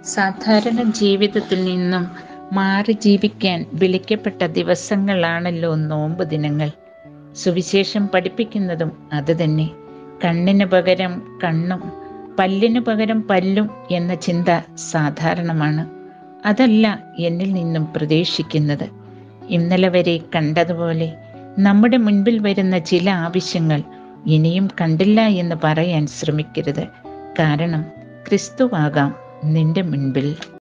സാധാരണ ജീവിതത്തിൽ നിന്നും മാറി ജീവിക്കാൻ വിളിക്കപ്പെട്ട ദിവസങ്ങളാണല്ലോ നോമ്പ് ദിനങ്ങൾ സുവിശേഷം പഠിപ്പിക്കുന്നതും അത് തന്നെ കണ്ണിന് പകരം കണ്ണും പല്ലിന് പകരം പല്ലും എന്ന ചിന്ത സാധാരണമാണ് അതല്ല എന്നിൽ നിന്നും പ്രതീക്ഷിക്കുന്നത് ഇന്നലെ വരെ കണ്ടതുപോലെ നമ്മുടെ മുൻപിൽ വരുന്ന ചില ആവശ്യങ്ങൾ ഇനിയും കണ്ടില്ല എന്ന് പറയാൻ ശ്രമിക്കരുത് കാരണം ക്രിസ്തുവാകാം നിന്റെ മുൻപിൽ